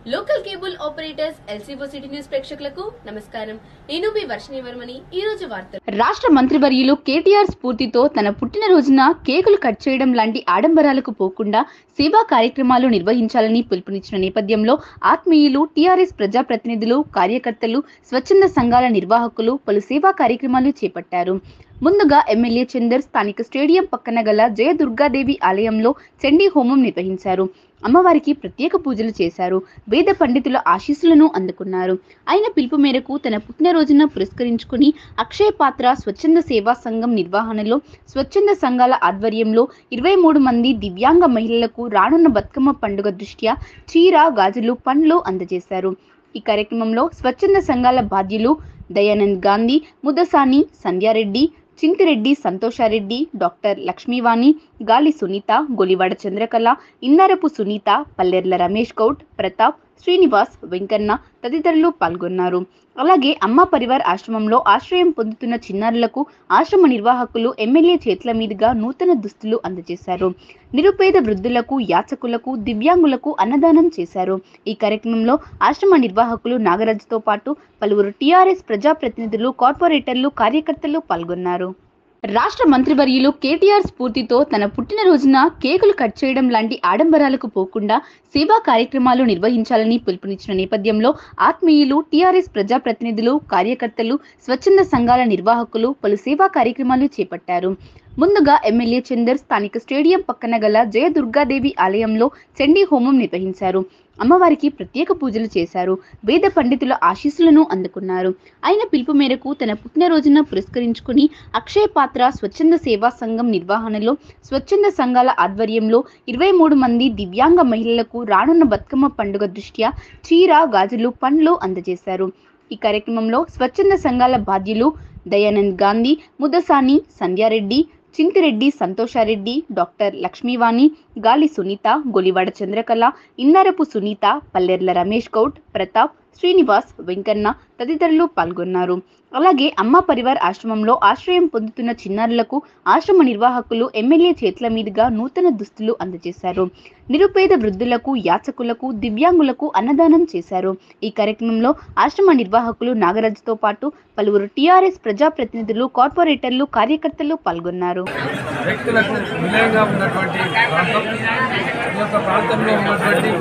local cable operators L C O city news ప్రేక్షకులకు నమస్కారం నేను మీ వర్షిణి వర్మని ఈ రోజు వార్తలు రాష్ట్ర మంత్రివర్యులు కేటీఆర్ స్ఫూర్తితో తన పుట్టినరోజున కేకులు కట్ చేయడం లాంటి ఆడంబరాలకు పోకుండా సేవా కార్యక్రమాలు నిర్వహించాలని పిలుపునిచ్చిన నేపథ్యంలో ఆత్మీయులు టీఆర్ఎస్ ప్రజాప్రతినిధులు కార్యకర్తలు స్వచ్ఛంద సంఘాల నిర్వాహకులు పలు సేవా కార్యక్రమాలు చేపట్టారు ముందుగా ఎమ్మెల్యే చందర్ స్థానిక స్టేడియం పక్కన గల జయదుర్గాదేవి ఆలయంలో చండీ హోమం నిర్వహించారు అమ్మవారికి ప్రత్యేక పూజలు చేశారు వేద పండితుల ఆశీస్సులను అందుకున్నారు ఆయన పిలుపు మేరకు తన పుట్టినరోజున పురస్కరించుకుని అక్షయ పాత్ర స్వచ్ఛంద సేవా సంఘం నిర్వహణలో స్వచ్ఛంద సంఘాల ఆధ్వర్యంలో ఇరవై మూడు మంది దివ్యాంగ మహిళలకు రానున్న బతుకమ్మ పండుగ దృష్ట్యా చీర గాజులు పండ్లు అందజేశారు ఈ కార్యక్రమంలో స్వచ్ఛంద సంఘాల బాధ్యులు దయానంద్ గాంధీ ముదసాని సంధ్యారెడ్డి చింతిరెడ్డి సంతోషారెడ్డి డాక్టర్ లక్ష్మీవాణి గాలి సునీత గొలివాడ చంద్రకళ ఇందారపు సునీత పల్లెర్ల రమేష్ గౌడ్ ప్రతాప్ శ్రీనివాస్ వెంకన్న తదితరులు పాల్గొన్నారు అలాగే అమ్మ పరివార్ ఆశ్రమంలో ఆశ్రయం పొందుతున్న చిన్నారులకు ఆశ్రమ నిర్వాహకులు ఎమ్మెల్యే చేతుల మీదుగా నూతన దుస్తులు అందజేశారు నిరుపేద వృద్ధులకు యాచకులకు దివ్యాంగులకు అన్నదానం చేశారు ఈ కార్యక్రమంలో ఆశ్రమ నిర్వాహకులు నాగరాజుతో పాటు పలువురు టీఆర్ఎస్ ప్రజాప్రతినిధులు కార్పొరేటర్లు కార్యకర్తలు పాల్గొన్నారు రాష్ట్ర మంత్రివర్యులు కేటీఆర్ స్ఫూర్తితో తన పుట్టినరోజున కేకులు కట్ చేయడం లాంటి ఆడంబరాలకు పోకుండా సేవా కార్యక్రమాలు నిర్వహించాలని పిలుపునిచ్చిన నేపథ్యంలో ఆత్మీయులు టీఆర్ఎస్ ప్రజాప్రతినిధులు కార్యకర్తలు స్వచ్ఛంద సంఘాల నిర్వాహకులు పలు సేవా కార్యక్రమాలు చేపట్టారు ముందుగా ఎమ్మెల్యే చందర్ స్థానిక స్టేడియం పక్కన గల జయదుర్గాదేవి ఆలయంలో చండీ హోమం నిర్వహించారు అమ్మవారికి ప్రత్యేక పూజలు చేశారు వేద పండితుల ఆశీస్సులను అందుకున్నారు ఆయన పిలుపు మేరకు తన పుట్టినరోజున పురస్కరించుకుని అక్షయ పాత్ర స్వచ్ఛంద సేవా సంఘం నిర్వహణలో స్వచ్ఛంద సంఘాల ఆధ్వర్యంలో ఇరవై మూడు మంది దివ్యాంగ మహిళలకు రానున్న బతుకమ్మ పండుగ దృష్ట్యా చీర గాజులు పండ్లు అందజేశారు ఈ కార్యక్రమంలో స్వచ్ఛంద సంఘాల బాధ్యులు దయానంద్ గాంధీ ముదసాని సంధ్యారెడ్డి చింతిరెడ్డి సంతోషారెడ్డి డాక్టర్ లక్ష్మీవాణి గాలి సునీత గొలివాడ చంద్రకళ ఇందారపు సునీత పల్లెర్ల రమేష్ గౌడ్ ప్రతాప్ శ్రీనివాస్ వెంకన్న తదితరులు పాల్గొన్నారు అలాగే అమ్మ పరివార్ ఆశ్రమంలో ఆశ్రయం పొందుతున్న చిన్నారులకు ఆశ్రమ నిర్వాహకులు ఎమ్మెల్యే చేతుల మీదుగా నూతన దుస్తులు అందజేశారు నిరుపేద వృద్ధులకు యాచకులకు దివ్యాంగులకు అన్నదానం చేశారు ఈ కార్యక్రమంలో ఆశ్రమ నిర్వాహకులు నాగరాజుతో పాటు పలువురు టీఆర్ఎస్ ప్రజాప్రతినిధులు కార్పొరేటర్లు కార్యకర్తలు పాల్గొన్నారు వ్యక్తులకు విలయంగా ఉన్నటువంటి ప్రాంతం ఈ యొక్క ప్రాంతంలో ఉన్నటువంటి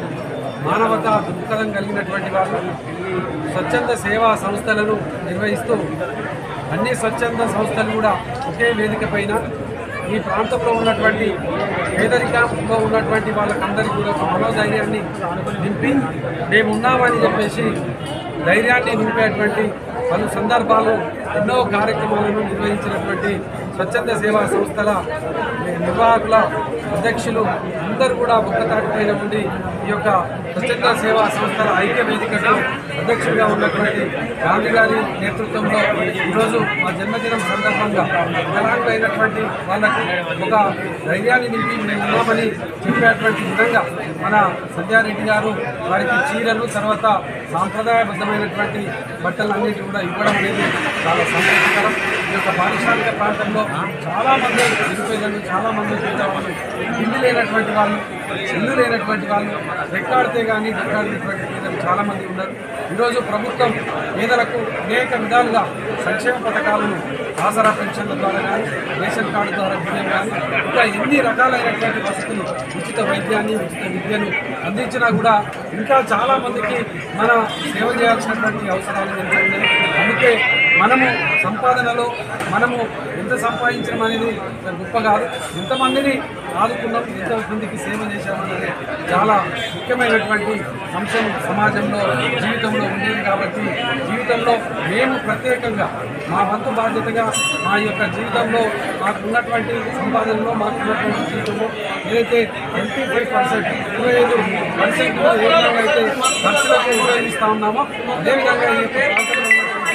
మానవత దృక్పథం కలిగినటువంటి వాళ్ళు స్వచ్ఛంద సేవా సంస్థలను నిర్వహిస్తూ అన్ని స్వచ్ఛంద సంస్థలు కూడా ఒకే వేదిక పైన ఈ ప్రాంతంలో ఉన్నటువంటి పేదరికంలో ఉన్నటువంటి వాళ్ళకందరికీ కూడా ఒక మనోధైర్యాన్ని నింపి మేము ఉన్నామని చెప్పేసి ధైర్యాన్ని నింపేటువంటి పలు సందర్భాలు ఎన్నో కార్యక్రమాలను నిర్వహించినటువంటి స్వచ్ఛంద సేవా సంస్థల నిర్వాహకుల అధ్యక్షులు అందరూ కూడా ఒక్కతాటిపైన ఉండి ఈ యొక్క స్వచ్ఛంద సేవా సంస్థల ఐక్య వేదికకు అధ్యక్షుడిగా ఉన్నటువంటి గాంధీ గారి నేతృత్వంలో ఈరోజు మా జన్మదినం సందర్భంగా వికలాంగులైనటువంటి వాళ్ళకు ఒక ధైర్యాన్ని నింపి మేము ఉన్నామని చెప్పేటువంటి విధంగా మన సంధ్యారెడ్డి గారు వారికి చీరలు తర్వాత సాంప్రదాయబద్ధమైనటువంటి బట్టలు అన్నిటి కూడా ఇవ్వడం అనేది చాలా సంతోషకరం ఈ యొక్క పారిశ్రామిక ప్రాంతంలో చాలా మంది నిరుపేదలు చాలా మంది పేదవాళ్ళు ఇల్లు లేనటువంటి వాళ్ళు ఇల్లు లేనటువంటి వాళ్ళు రెక్కాడితే కానీ రెక్కాడినటువంటి పేదలు చాలా మంది ఉన్నారు ఈరోజు ప్రభుత్వం పేదలకు అనేక విధాలుగా సంక్షేమ పథకాలను ఆసరా పెన్షన్ల ద్వారా కానీ రేషన్ కార్డు ద్వారా బియ్యం కానీ ఇంకా ఎన్ని రకాలైనటువంటి వసతులు ఉచిత వైద్యాన్ని ఉచిత విద్యను అందించినా కూడా ఇంకా చాలా మందికి మన సేవ చేయాల్సినటువంటి అవసరాలు ఎంతో ఉన్నాయి అందుకే మనము సంపాదనలో మనము ఎంత సంపాదించడం అనేది గొప్ప కాదు ఎంతమందిని ఆదుకున్నాం ఎంతమందికి సేవ చేశామనేది చాలా ముఖ్యమైనటువంటి అంశం సమాజంలో జీవితంలో ఉండేది కాబట్టి జీవితంలో మేము ప్రత్యేకంగా మా వంతు బాధ్యతగా మా యొక్క జీవితంలో మాకు ఉన్నటువంటి సంపాదనలో మాకు ఉన్నటువంటి జీవితంలో ఏదైతే ట్వంటీ ఫైవ్ పర్సెంట్ ఇరవై ఐదు పర్సెంట్ ఏ విధంగా అయితే ఖర్చులకు ఉపయోగిస్తూ ఉన్నామో అదేవిధంగా ఈ యొక్క ప్రాంతంలో ఉన్నటువంటి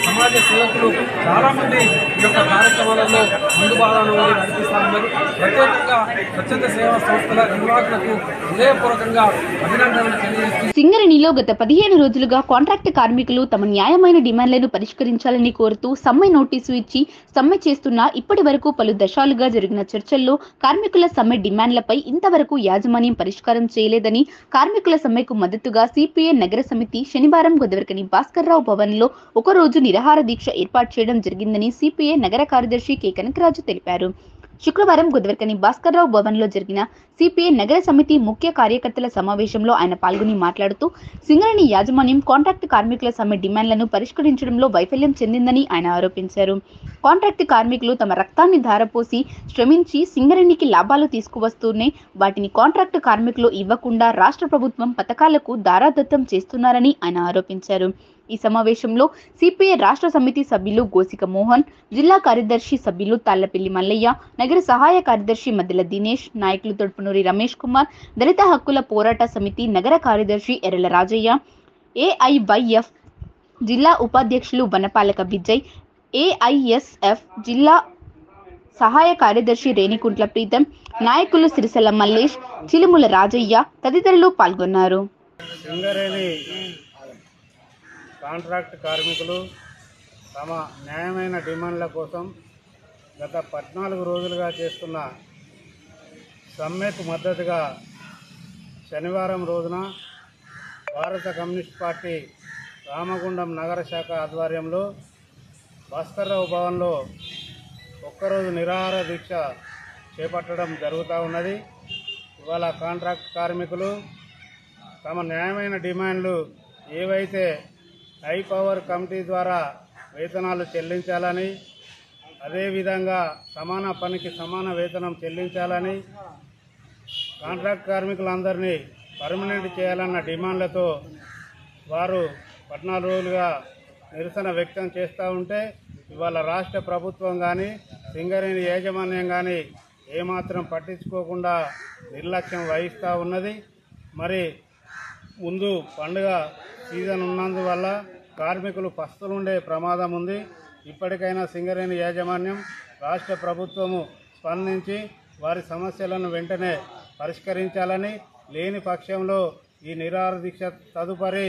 సమాజ సేవకులు చాలామంది ఈ యొక్క కార్యక్రమాలలో ముందు భాగాన్ని నడిపిస్తా ఉన్నారు ప్రత్యేకంగా స్వచ్ఛంద సేవా సంస్థల నిర్వాహకులకు హృదయపూర్వకంగా అభినందనలు తెలియజేస్తూ సింగరేణిలో గత పదిహేను రోజులుగా కాంట్రాక్ట్ కార్మికులు తమ న్యాయమైన డిమాండ్లను పరిష్కరించాలని కోరుతూ సమ్మె నోటీసు ఇచ్చి సమ్మె చేస్తున్న ఇప్పటి వరకు పలు దశాలుగా జరిగిన చర్చల్లో కార్మికుల సమ్మె డిమాండ్లపై ఇంతవరకు యాజమాన్యం పరిష్కారం చేయలేదని కార్మికుల సమ్మెకు మద్దతుగా సిపిఐ నగర సమితి శనివారం గొదవరకని భాస్కర్రావు భవన్లో ఒకరోజు నిరాహార దీక్ష ఏర్పాటు చేయడం జరిగిందని సిపిఐ నగర కార్యదర్శి కె కనకరాజు తెలిపారు శుక్రవారం గుదవర్కని భాస్కర్రావు భవన్లో జరిగిన సిపిఐ నగర సమితి ముఖ్య కార్యకర్తల సమావేశంలో ఆయన పాల్గొని మాట్లాడుతూ సింగరేణి యాజమాన్యం కాంట్రాక్ట్ కార్మికుల సమ్మె డిమాండ్లను పరిష్కరించడంలో వైఫల్యం చెందిందని ఆయన ఆరోపించారు కాంట్రాక్ట్ కార్మికులు తమ రక్తాన్ని ధారపోసి శ్రమించి సింగరేణికి లాభాలు తీసుకువస్తూనే వాటిని కాంట్రాక్ట్ కార్మికులు ఇవ్వకుండా రాష్ట్ర ప్రభుత్వం పథకాలకు దారాదత్తం చేస్తున్నారని ఆయన ఆరోపించారు ఈ సమావేశంలో సిపిఐ రాష్ట్ర సమితి సభ్యులు గోసిక మోహన్ జిల్లా కార్యదర్శి సభ్యులు తాళ్లపల్లి మల్లయ్య నగర సహాయ కార్యదర్శి మద్దెల దినేష్ నాయకులు తొడుపునూరి రమేష్ కుమార్ దళిత హక్కుల పోరాట సమితి నగర కార్యదర్శి ఎర్రల రాజయ్య ఏఐవైఎఫ్ జిల్లా ఉపాధ్యక్షులు వనపాలక విజయ్ ఏఐఎస్ఎఫ్ జిల్లా సహాయ కార్యదర్శి రేణికుంట్ల ప్రీతం నాయకులు సిరిసెల మల్లేష్ చిలుముల రాజయ్య తదితరులు పాల్గొన్నారు సింగరేణి కాంట్రాక్ట్ కార్మికులు తమ న్యాయమైన డిమాండ్ల కోసం గత పద్నాలుగు రోజులుగా చేస్తున్న సమ్మెకు మద్దతుగా శనివారం రోజున భారత కమ్యూనిస్ట్ పార్టీ రామగుండం నగర శాఖ ఆధ్వర్యంలో భాస్కర్రావు భవన్లో ఒక్కరోజు నిరాహార దీక్ష చేపట్టడం జరుగుతూ ఉన్నది ఇవాళ కాంట్రాక్ట్ కార్మికులు తమ న్యాయమైన డిమాండ్లు ఏవైతే హై పవర్ కమిటీ ద్వారా వేతనాలు చెల్లించాలని అదేవిధంగా సమాన పనికి సమాన వేతనం చెల్లించాలని కాంట్రాక్ట్ కార్మికులందరినీ పర్మనెంట్ చేయాలన్న డిమాండ్లతో వారు పద్నాలుగు రోజులుగా నిరసన వ్యక్తం చేస్తూ ఉంటే ఇవాళ రాష్ట్ర ప్రభుత్వం కానీ సింగరేణి యాజమాన్యం కానీ ఏమాత్రం పట్టించుకోకుండా నిర్లక్ష్యం వహిస్తూ ఉన్నది మరి ముందు పండుగ సీజన్ ఉన్నందువల్ల కార్మికులు పస్తులుండే ప్రమాదం ఉంది ఇప్పటికైనా సింగరేణి యాజమాన్యం రాష్ట్ర ప్రభుత్వము స్పందించి వారి సమస్యలను వెంటనే పరిష్కరించాలని లేని పక్షంలో ఈ నిరాహార దీక్ష తదుపరి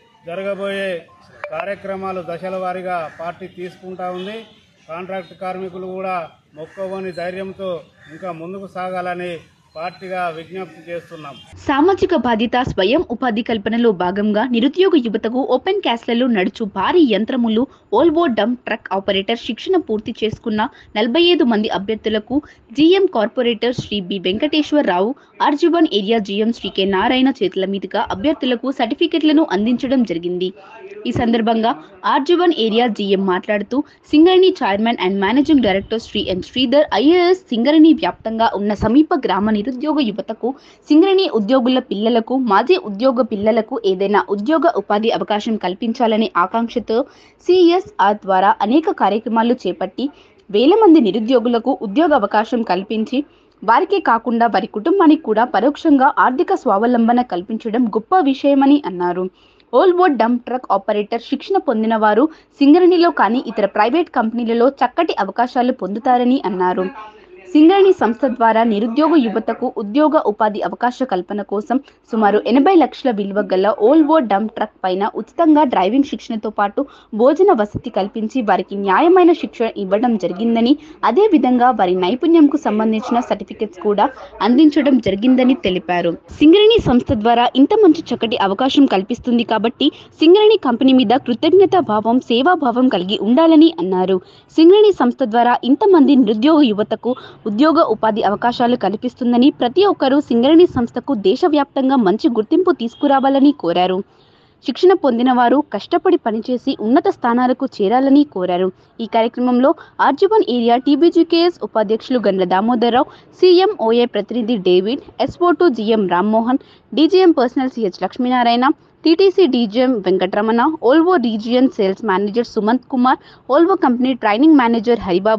జరగబోయే కార్యక్రమాలు దశల వారీగా పార్టీ తీసుకుంటా ఉంది కాంట్రాక్ట్ కార్మికులు కూడా మొక్కవని ధైర్యంతో ఇంకా ముందుకు సాగాలని పార్టీగా విజ్ఞప్తి చేస్తున్నాం సామాజిక బాధ్యత స్వయం ఉపాధి కల్పనలో భాగంగా నిరుద్యోగ యువతకు ఓపెన్ క్యాస్లలో నడుచు భారీ యంత్రములు ఓల్వో డంప్ ట్రక్ ఆపరేటర్ శిక్షణ పూర్తి చేసుకున్న నలభై ఐదు మంది అభ్యర్థులకు G M corporator Shri B Venkateswara Rao R G one area G M Shri K Narayana చేతుల మీదుగా అభ్యర్థులకు సర్టిఫికెట్లను అందించడం జరిగింది ఈ సందర్భంగా ఆర్జీవన్ ఏరియా జీఎం మాట్లాడుతూ Singareni chairman and managing director Shri N Sridhar I A S Singareni వ్యాప్తంగా ఉన్న సమీప గ్రామ నిరుద్యోగ యువతకు సింగరణి ఉద్యోగుల పిల్లలకు మాజీ ఉద్యోగ పిల్లలకు ఏదైనా ఉద్యోగ ఉపాధి అవకాశం కల్పించాలనే ఆకాంక్షతో సిఎస్ఆర్ ద్వారా అనేక కార్యక్రమాలు చేపట్టి వేల మంది నిరుద్యోగులకు ఉద్యోగ అవకాశం కల్పించి వారికే కాకుండా వారి కుటుంబానికి కూడా పరోక్షంగా ఆర్థిక స్వావలంబన కల్పించడం గొప్ప విషయమని అన్నారు ఓల్వో డంప్ ట్రక్ ఆపరేటర్ శిక్షణ పొందిన వారు సింగరణిలో కానీ ఇతర ప్రైవేట్ కంపెనీలలో చక్కటి అవకాశాలు పొందుతారని అన్నారు సింగరణి సంస్థ ద్వారా నిరుద్యోగ యువతకు ఉద్యోగ ఉపాధి అవకాశ కల్పన కోసం సుమారు ఎనభై లక్షల విలువ గల ఓల్వో డంప్ ట్రక్ పైన ఉచితంగా డ్రైవింగ్ శిక్షణతో పాటు భోజన వసతి కల్పించి వారికి న్యాయమైన శిక్షణ ఇవ్వడం జరిగిందని అదే విధంగా వారి నైపుణ్యంకు సంబంధించిన సర్టిఫికెట్స్ కూడా అందించడం జరిగిందని తెలిపారు సింగరణి సంస్థ ద్వారా ఇంత మంచి చక్కటి అవకాశం కల్పిస్తుంది కాబట్టి సింగరణి కంపెనీ మీద కృతజ్ఞతా భావం సేవాభావం కలిగి ఉండాలని అన్నారు సింగరణి సంస్థ ద్వారా ఇంతమంది నిరుద్యోగ యువతకు ఉద్యోగ ఉపాధి అవకాశాలు కల్పిస్తుందని ప్రతి ఒక్కరూ సింగరణి సంస్థకు దేశవ్యాప్తంగా మంచి గుర్తింపు తీసుకురావాలని కోరారు శిక్షణ పొందిన వారు కష్టపడి పనిచేసి ఉన్నత స్థానాలకు చేరాలని కోరారు ఈ కార్యక్రమంలో ఆర్జీవన్ ఏరియా టీబీజీకేఎస్ ఉపాధ్యక్షులు గండ్ల దామోదరరావు సీఎంఓఏ ప్రతినిధి David S O to G M Rammohan D G M personnel C H Lakshminarayana T T C D G M Venkataramana Volvo region sales manager Sumanth Kumar Volvo company training manager Haribabu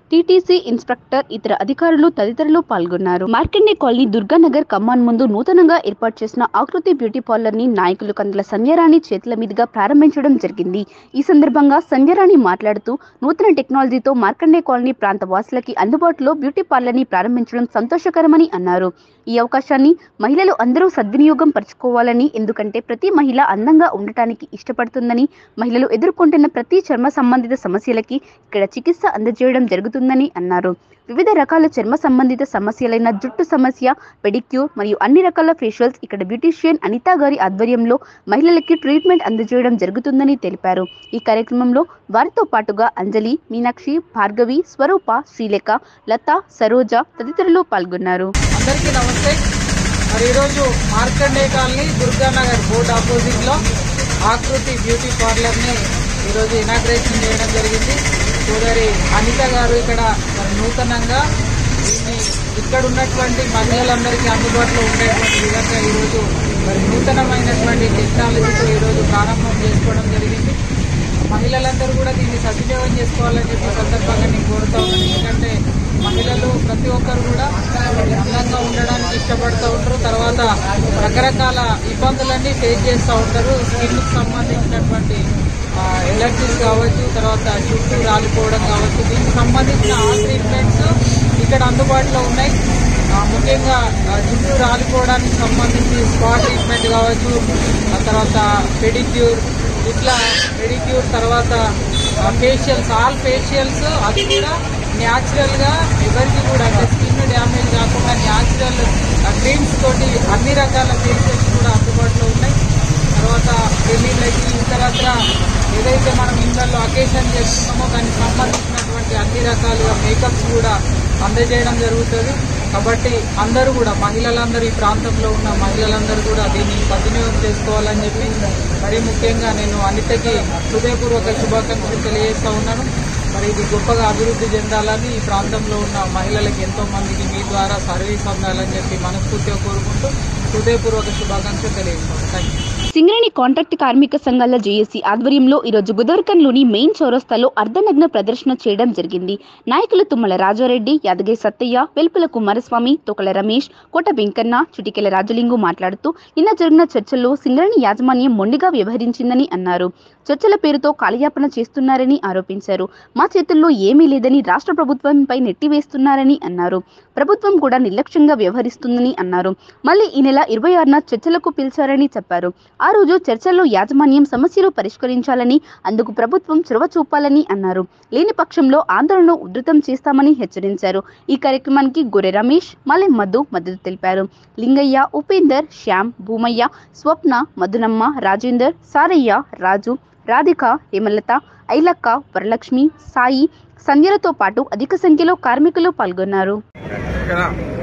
T T C inspector ఇతర అధికారులు తదితరులు పాల్గొన్నారు మార్కండే కాలనీ దుర్గానగర్ కమాన్ ముందు నూతనంగా ఏర్పాటు చేసిన ఆకృతి బ్యూటీ పార్లర్ ని నాయకులు కందుల సంధ్యారాణి చేతుల మీదుగా ప్రారంభించడం జరిగింది ఈ సందర్భంగా సంధ్యారాణి మాట్లాడుతూ నూతన టెక్నాలజీతో మార్కండే కాలనీ ప్రాంత వాసులకి అందుబాటులో బ్యూటీ పార్లర్ ని ప్రారంభించడం సంతోషకరమని అన్నారు ఈ అవకాశాన్ని మహిళలు అందరూ సద్వినియోగం పరచుకోవాలని ఎందుకంటే ప్రతి మహిళ అందంగా ఉండటానికి ఇష్టపడుతుందని మహిళలు ఎదుర్కొంటున్న ప్రతి చర్మ సంబంధిత సమస్యలకి ఇక్కడ చికిత్స అందజేయడం జరుగుతుందని అన్నారు వివిధ రకాల చర్మ సంబంధిత సమస్యలైన జుట్టు సమస్య పెడిక్యూర్ మరియు అన్ని రకాల ఫేషియల్స్ ఇక్కడ బ్యూటీషియన్ అనితా గారి ఆధ్వర్యంలో మహిళలకి ట్రీట్మెంట్ అందజేయడం జరుగుతుందని తెలిపారు ఈ కార్యక్రమంలో వారితో పాటుగా అంజలి మీనాక్షి భార్గవి స్వరూప శ్రీలేఖ లత సరోజ తదితరులు పాల్గొన్నారు అందరికీ నమస్తే మరి ఈరోజు Markande colony Durganagar board opposite లో ఆకృతి బ్యూటీ పార్లర్ ని ఈరోజు ఇనాగ్రేషన్ చేయడం జరిగింది సోదరి అనిత గారు ఇక్కడ మరి నూతనంగా దీన్ని ఇక్కడ ఉన్నటువంటి మహిళలందరికీ అందుబాటులో ఉండేటువంటి విధంగా ఈరోజు మరి నూతనమైనటువంటి టెక్నాలజీతో ఈరోజు ప్రారంభం చేసుకోవడం జరిగింది మహిళలందరూ కూడా దీన్ని సద్వినియోగం చేసుకోవాలని చెప్పి ఈ సందర్భంగా నేను కోరుతా ఉన్నాను ఎందుకంటే మహిళలు ప్రతి ఒక్కరు కూడా అందంగా ఉండడానికి ఇష్టపడుతూ ఉంటారు తర్వాత రకరకాల ఇబ్బందులన్నీ ఫేస్ చేస్తూ ఉంటారు స్కిన్ కి సంబంధించినటువంటి ఎలర్జీస్ కావచ్చు తర్వాత జుట్టు రాలిపోవడం కావచ్చు దీనికి సంబంధించిన ఆల్ ట్రీట్మెంట్స్ ఇక్కడ అందుబాటులో ఉన్నాయి ఆ, ముఖ్యంగా ఆ, జుట్టు రాలిపోవడానికి సంబంధించి స్పా ట్రీట్మెంట్ కావచ్చు ఆ తర్వాత పెడిక్యూర్ ఇట్లా పెడిక్యూర్ తర్వాత ఫేషియల్స్ ఆల్ ఫేషియల్స్ అది కూడా న్యాచురల్ గా ఎవరికి కూడా అంటే స్కిన్ డ్యామేజ్ కాకుండా న్యాచురల్ క్రీమ్స్ తోటి అన్ని రకాల ఫేషియల్స్ కూడా అందుబాటులో ఉన్నాయి తర్వాత పెళ్లిళ్ళకి ఇతరత్ర ఏదైతే మనం ఇళ్ళల్లో అకేషన్ చేస్తున్నామో దానికి సంబంధించినటువంటి అన్ని రకాలుగా మేకప్స్ కూడా అందజేయడం జరుగుతుంది కాబట్టి అందరూ కూడా మహిళలందరూ ఈ ప్రాంతంలో ఉన్న మహిళలందరూ కూడా దీన్ని సద్వినియోగం చేసుకోవాలని చెప్పి మరీ ముఖ్యంగా నేను అనితకి హృదయపూర్వక శుభాకాంక్షలు తెలియజేస్తా ఉన్నాను మరి ఇది గొప్పగా అభివృద్ధి చెందాలని ఈ ప్రాంతంలో ఉన్న మహిళలకు ఎంతో మందికి మీ ద్వారా సర్వీస్ అందాలని చెప్పి మనస్ఫూర్తిగా కోరుకుంటూ హృదయపూర్వక శుభాకాంక్షలు తెలియజేస్తాను థ్యాంక్ యూ సింగరేణి కాంట్రాక్ట్ కార్మిక సంఘాల జేఏసీ ఆధ్వర్యంలో ఈరోజు గుదర్కన్లోని మెయిన్ చౌరస్తాలో అర్ధనగ్న ప్రదర్శన చేయడం జరిగింది నాయకులు తుమ్మల రాజారెడ్డి యాదగిరి సత్తయ్య వెల్పుల కుమారస్వామి తొకల రమేష్ కోట వెంకన్న చుటికెల రాజలింగు మాట్లాడుతూ నిన్న జరిగిన చర్చల్లో సింగరేణి యాజమాన్యం మొండిగా వ్యవహరించిందని అన్నారు చర్చల పేరుతో కాలయాపన చేస్తున్నారని ఆరోపించారు మా చేతుల్లో ఏమీ లేదని రాష్ట్ర ప్రభుత్వంపై నెట్టివేస్తున్నారని అన్నారు ప్రభుత్వం కూడా నిర్లక్ష్యంగా వ్యవహరిస్తుందని అన్నారు మళ్ళీ ఈ నెల ఇరవై ఆరున చర్చలకు పిలిచారని చెప్పారు ఆ రోజు చర్చల్లో యాజమాన్యం సమస్యలు పరిష్కరించాలని అందుకు ప్రభుత్వం చొరవ చూపాలని అన్నారు లేని పక్షంలో ఆందోళన ఉధృతం చేస్తామని హెచ్చరించారు ఈ కార్యక్రమానికి గొర్రె రమేష్ మలెం మధు మద్దతు తెలిపారు లింగయ్య ఉపేందర్ శ్యామ్ భూమయ్య స్వప్న మధునమ్మ రాజేందర్ సారయ్య రాజు రాధిక హేమలత ఐలక్క వరలక్ష్మి సాయి సంధ్యలతో పాటు అధిక సంఖ్యలో కార్మికులు పాల్గొన్నారు ఇక్కడ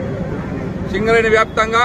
సింగరేణి వ్యాప్తంగా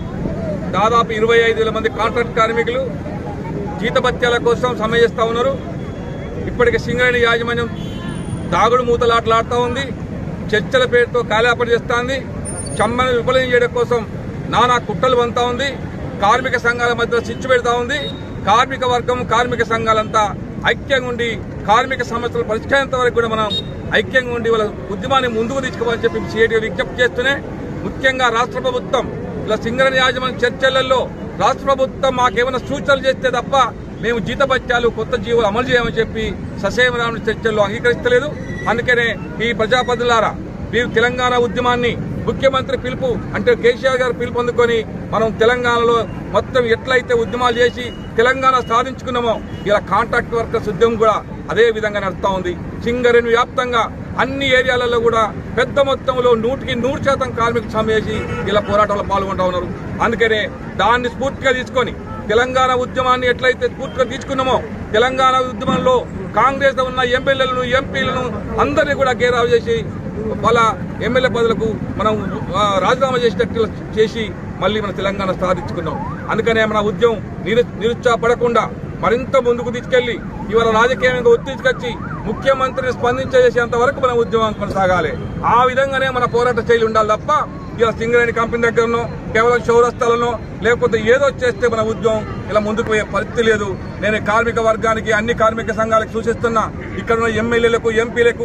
దాదాపు ఇరవై ఐదు వేల మంది కాంట్రాక్ట్ కార్మికులు జీతభత్యాల కోసం సమ్మె చేస్తూ ఉన్నారు ఇప్పటికి సింగరేణి యాజమాన్యం దాగుడు మూతలాటలాడుతూ ఉంది చర్చల పేరుతో కాలాపన చేస్తోంది చమ్మను విఫలం చేయడం కోసం నానా కుట్రలు వంతా ఉంది కార్మిక సంఘాల మధ్య చిచ్చు పెడతా ఉంది కార్మిక వర్గం కార్మిక సంఘాలంతా ఐక్యంగా ఉండి కార్మిక సమస్యలు పరిష్కరించేంత వరకు కూడా మనం ఐక్యంగా ఉండి వాళ్ళ ఉద్యమాన్ని ముందుకు తీసుకోవాలని చెప్పి సిఐటిగా విజ్ఞప్తి చేస్తూనే ముఖ్యంగా రాష్ట్ర ప్రభుత్వం ఇలా సింగరేణి యాజమాన్య చర్చలలో రాష్ట్ర ప్రభుత్వం మాకేమైనా సూచనలు చేస్తే తప్ప మేము జీతభత్యాలు కొత్త జీవులు అమలు చేయమని చెప్పి ససేమరాముని చర్చల్లో అంగీకరిస్తలేదు అందుకనే ఈ ప్రజాప్రతినిధులారా మీరు తెలంగాణ ఉద్యమాన్ని ముఖ్యమంత్రి పిలుపు అంటే కేసీఆర్ గారు పిలుపు అందుకొని మనం తెలంగాణలో మొత్తం ఎట్లయితే ఉద్యమాలు చేసి తెలంగాణ సాధించుకున్నామో ఇలా కాంట్రాక్ట్ వర్కర్స్ ఉద్యమం కూడా అదే విధంగా నడుస్తా ఉంది సింగరేణి వ్యాప్తంగా అన్ని ఏరియాలలో కూడా పెద్ద మొత్తంలో నూటికి నూరు శాతం కార్మికులు సమ్మె చేసి ఇలా పోరాటంలో పాల్గొంటా ఉన్నారు అందుకనే దాన్ని స్ఫూర్తిగా తీసుకొని తెలంగాణ ఉద్యమాన్ని ఎట్లయితే స్ఫూర్తిగా తీసుకున్నామో తెలంగాణ ఉద్యమంలో కాంగ్రెస్ లో ఉన్న ఎమ్మెల్యేలను ఎంపీలను అందరినీ కూడా గేరావు చేసి వాళ్ళ ఎమ్మెల్యే పదవులకు మనం ఆ, రాజీనామా చేసేటట్లు చేసి మళ్ళీ మన తెలంగాణ సాధించుకున్నాం అందుకనే మన ఉద్యమం నిరు నిరుత్సాహపడకుండా మరింత ముందుకు తీసుకెళ్లి ఇవాళ రాజకీయంగా ఒత్తిడి తీసుకొచ్చి ముఖ్యమంత్రిని స్పందించేసేంత వరకు మన ఉద్యమం కొనసాగాలి ఆ విధంగానే మన పోరాట శైలి ఉండాలి తప్ప ఇలా సింగరేణి కంపెనీ దగ్గరనో కేవలం చౌరస్తాలనో లేకపోతే ఏదో చేస్తే మన ఉద్యమం ఇలా ముందుకు పోయే పరిస్థితి లేదు నేను కార్మిక వర్గానికి అన్ని కార్మిక సంఘాలకు సూచిస్తున్నా ఇక్కడ ఉన్న ఎమ్మెల్యేలకు ఎంపీలకు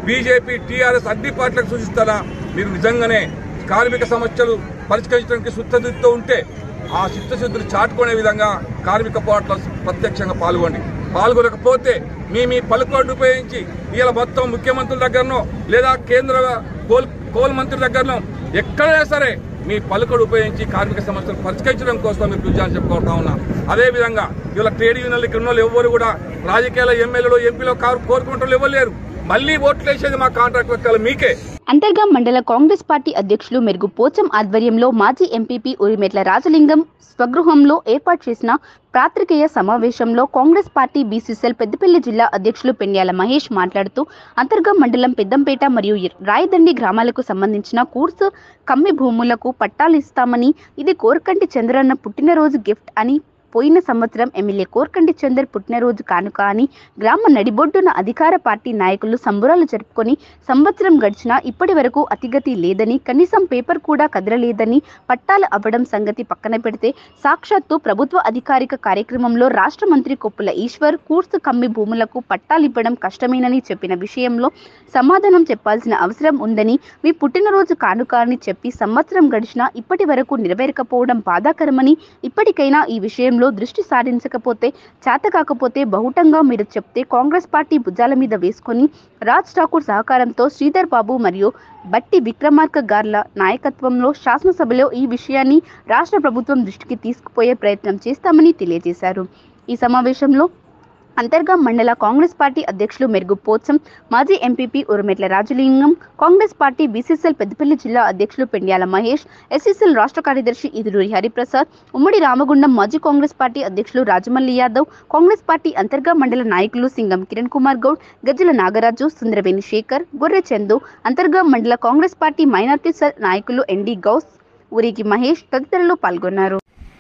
బీజేపీ టీఆర్ఎస్ అన్ని పార్టీలకు సూచిస్తారా మీరు నిజంగానే కార్మిక సమస్యలు పరిష్కరించడానికి శుద్ధశుద్ధితో ఉంటే ఆ చిత్తశుద్ధిని చాటుకునే విధంగా కార్మిక పోరాటంలో ప్రత్యక్షంగా పాల్గొండి పాల్గొనకపోతే మీ మీ పలుకోడు ఉపయోగించి ఇలా మొత్తం ముఖ్యమంత్రుల దగ్గరనో లేదా కేంద్ర కోల్ కోల్ మంత్రి దగ్గరనో ఎక్కడైనా సరే మీ పలుకుడు ఉపయోగించి కార్మిక సమస్యలు పరిష్కరించడం కోసం మీరు కృషి చేయాలని చెప్పుకోతా ఉన్నా అదేవిధంగా ఇవాళ ట్రేడ్ యూనియన్లు ఇక్కడ ఉన్న వాళ్ళు ఎవరు కూడా రాజకీయాల ఎమ్మెల్యేలు ఎంపీలు కోరుకుంటారు ఎవరు లేరు మళ్ళీ ఓట్లు వేసేది మా కాంట్రాక్ట్ వర్గాలు మీకే అంతర్గా మండల కాంగ్రెస్ పార్టీ అధ్యక్షులు మెరుగు పోచం ఆధ్వర్యంలో మాజీ ఎంపీపీ ఉరిమెట్ల రాజలింగం స్వగృహంలో ఏర్పాటు చేసిన పాత్రికేయ సమావేశంలో కాంగ్రెస్ పార్టీ బీసీసీఎల్ పెద్దపల్లి జిల్లా అధ్యక్షులు పెన్యాల మహేష్ మాట్లాడుతూ అంతర్గా మండలం పెద్దంపేట మరియు రాయదండి గ్రామాలకు సంబంధించిన కూర్సు కమ్మి భూములకు పట్టాలు ఇస్తామని ఇది కోరకంటి చంద్రన్న పుట్టినరోజు గిఫ్ట్ అని పోయిన సంవత్సరం ఎమ్మెల్యే కోర్కంటి చందర్ పుట్టినరోజు కానుక అని గ్రామ నడిబొడ్డున అధికార పార్టీ నాయకులు సంబురాలు జరుపుకొని సంవత్సరం గడిచినా ఇప్పటి వరకు అతిగతి లేదని కనీసం పేపర్ కూడా కదలలేదని పట్టాలు అవ్వడం సంగతి పక్కన పెడితే సాక్షాత్తు ప్రభుత్వ అధికారిక కార్యక్రమంలో రాష్ట్ర మంత్రి కొప్పుల ఈశ్వర్ కూర్సు కమ్మి భూములకు పట్టాలు ఇవ్వడం కష్టమేనని చెప్పిన విషయంలో సమాధానం చెప్పాల్సిన అవసరం ఉందని మీ పుట్టినరోజు కానుక అని చెప్పి సంవత్సరం గడిచినా ఇప్పటి వరకు నెరవేరకపోవడం బాధాకరమని ఇప్పటికైనా ఈ విషయంలో దృష్టి సారించకపోతే చేత కాకపోతే బహుటంగా మీరు చెప్తే కాంగ్రెస్ పార్టీ భుజాల మీద వేసుకొని రాజ్ ఠాకూర్ సహకారంతో శ్రీధర్ బాబు మరియు బట్టి విక్రమార్క గార్ల నాయకత్వంలో శాసనసభలో ఈ విషయాన్ని రాష్ట్ర ప్రభుత్వం దృష్టికి తీసుకుపోయే ప్రయత్నం చేస్తామని తెలియజేశారు ఈ సమావేశంలో అంతర్గా మండల కాంగ్రెస్ పార్టీ అధ్యక్షులు మెరుగు పోత్సం మాజీ M P P Urumetla Rajalingam Congress party B C C L Peddapalli జిల్లా అధ్యక్షులు పెండ్యాల మహేష్ ఎస్సీసీఎల్ రాష్ట్ర కార్యదర్శి ఇదురూరి హరిప్రసాద్ ఉమ్మడి రామగుండం మాజీ కాంగ్రెస్ పార్టీ అధ్యక్షులు రాజమల్లి యాదవ్ కాంగ్రెస్ పార్టీ అంతర్గా మండల నాయకులు సింగం కిరణ్ కుమార్ గౌడ్ గజ్జల నాగరాజు సుందరవేణి శేఖర్ గొర్రె చందు అంతర్గా మండల కాంగ్రెస్ పార్టీ మైనార్టీ సెల్ నాయకులు ఎన్డీ గౌస్ ఉరికి మహేష్ తదితరులు పాల్గొన్నారు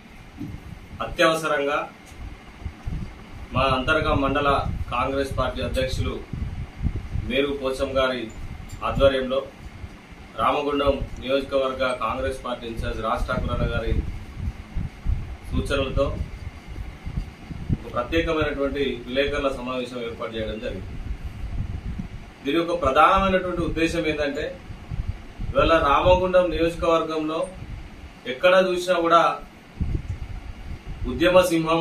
అత్యవసరంగా మా అంతర్గా మండల కాంగ్రెస్ పార్టీ అధ్యక్షులు మేరుగు పోచం గారి ఆధ్వర్యంలో రామగుండం నియోజకవర్గ కాంగ్రెస్ పార్టీ ఇన్ఛార్జ్ రాజ్ ఠాకూర్ అన్న గారి సూచనలతో ఒక ప్రత్యేకమైనటువంటి విలేకరుల సమావేశం ఏర్పాటు చేయడం జరిగింది దీని యొక్క ప్రధానమైనటువంటి ఉద్దేశం ఏంటంటే ఇవాళ రామగుండం నియోజకవర్గంలో ఎక్కడ చూసినా కూడా ఉద్యమ సింహం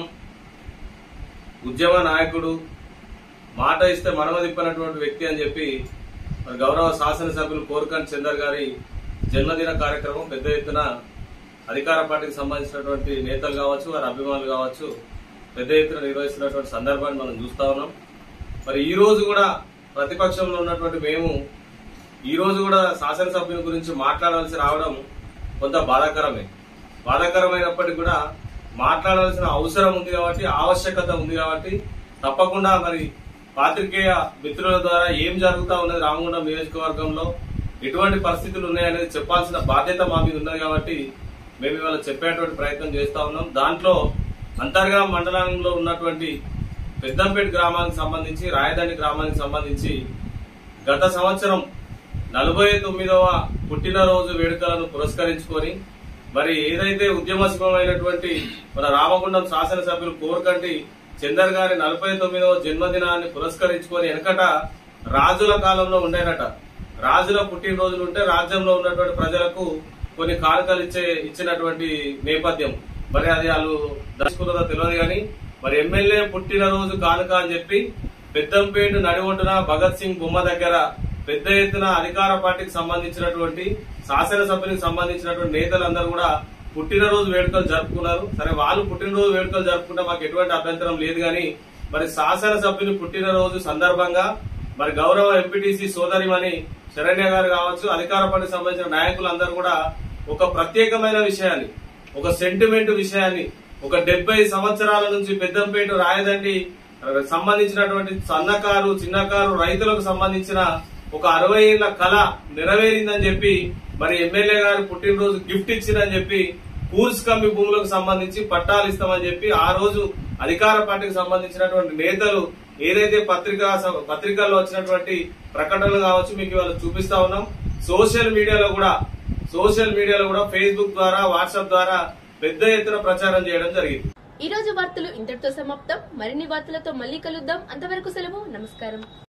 ఉద్యమ నాయకుడు మాట ఇస్తే మనమ తిప్పనటువంటి వ్యక్తి అని చెప్పి మరి గౌరవ శాసనసభ్యులు కోరకంటి చందర్ గారి జన్మదిన కార్యక్రమం పెద్ద ఎత్తున అధికార పార్టీకి సంబంధించినటువంటి నేతలు కావచ్చు వారి అభిమానులు కావచ్చు పెద్ద ఎత్తున నిర్వహిస్తున్నటువంటి సందర్భాన్ని మనం చూస్తా ఉన్నాం మరి ఈ రోజు కూడా ప్రతిపక్షంలో ఉన్నటువంటి మేము ఈ రోజు కూడా శాసనసభ్యుని గురించి మాట్లాడాల్సి రావడం కొంత బాధాకరమే బాధాకరమైనప్పటికీ కూడా మాట్లాడాల్సిన అవసరం ఉంది కాబట్టి ఆవశ్యకత ఉంది కాబట్టి తప్పకుండా మరి పాత్రికేయ మిత్రుల ద్వారా ఏం జరుగుతా ఉన్నది రామగుండం నియోజకవర్గంలో ఎటువంటి పరిస్థితులు ఉన్నాయనేది చెప్పాల్సిన బాధ్యత మా మీద ఉన్నది కాబట్టి మేము ఇవాళ చెప్పేటువంటి ప్రయత్నం చేస్తా ఉన్నాం దాంట్లో అంతర్గా మండలంలో ఉన్నటువంటి పెద్దంపేట గ్రామానికి సంబంధించి రాయదాని గ్రామానికి సంబంధించి గత సంవత్సరం నలభై తొమ్మిదవ పుట్టినరోజు వేడుకలను పురస్కరించుకొని మరి ఏదైతే ఉద్యమశివమైనటువంటి మన రామగుండం శాసనసభ్యులు కోరకంటి చందర్ గారి నలభై తొమ్మిదవ జన్మదినాన్ని పురస్కరించుకొని వెనకట రాజుల కాలంలో ఉండేనట రాజుల పుట్టినరోజులు ఉంటే రాజ్యంలో ఉన్నటువంటి ప్రజలకు కొన్ని కానుకలు ఇచ్చే ఇచ్చినటువంటి నేపథ్యం మరి అది వాళ్ళు దర్శకున్నదో తెలియదు కానీ మరి ఎమ్మెల్యే పుట్టినరోజు కానుక అని చెప్పి పెద్దంపేట నడిఒడ్డున భగత్ సింగ్ బొమ్మ దగ్గర పెద్ద ఎత్తున అధికార పార్టీకి సంబంధించినటువంటి శాసనసభ్యునికి సంబంధించినటువంటి నేతలందరూ కూడా పుట్టినరోజు వేడుకలు జరుపుకున్నారు సరే వాళ్ళు పుట్టినరోజు వేడుకలు జరుపుకుంటే మాకు ఎటువంటి అభ్యంతరం లేదు కానీ మరి శాసనసభ్యుని పుట్టినరోజు సందర్భంగా మరి గౌరవ ఎంపీటీసీ సోదరిమణి శరణ్య గారు కావచ్చు అధికార పార్టీకి సంబంధించిన నాయకులందరూ కూడా ఒక ప్రత్యేకమైన విషయాన్ని ఒక సెంటిమెంట్ విషయాన్ని ఒక డెబ్బై సంవత్సరాల నుంచి పెద్దంపేట రాయదండి సంబంధించినటువంటి సన్నకారు చిన్నకారు రైతులకు సంబంధించిన ఒక అరవై ఏళ్ల కళ నెరవేరిందని చెప్పి మరి ఎమ్మెల్యే గారు పుట్టినరోజు గిఫ్ట్ ఇచ్చిందని చెప్పి కూర్స్ కమ్మి భూములకు సంబంధించి పట్టాలు ఇస్తామని చెప్పి ఆ రోజు అధికార పార్టీకి సంబంధించినటువంటి నేతలు ఏదైతే పత్రికా పత్రికల్లో వచ్చినటువంటి ప్రకటనలు కావచ్చు మీకు ఇవాళ చూపిస్తా ఉన్నాం సోషల్ మీడియాలో కూడా సోషల్ మీడియాలో కూడా ఫేస్బుక్ ద్వారా వాట్సాప్ ద్వారా పెద్ద ఎత్తున ప్రచారం చేయడం జరిగింది ఈ రోజు వార్తలు ఇంతటితో సమాప్తం మరిన్ని వార్తలతో మళ్ళీ కలుద్దాం అంతవరకు సెలవు నమస్కారం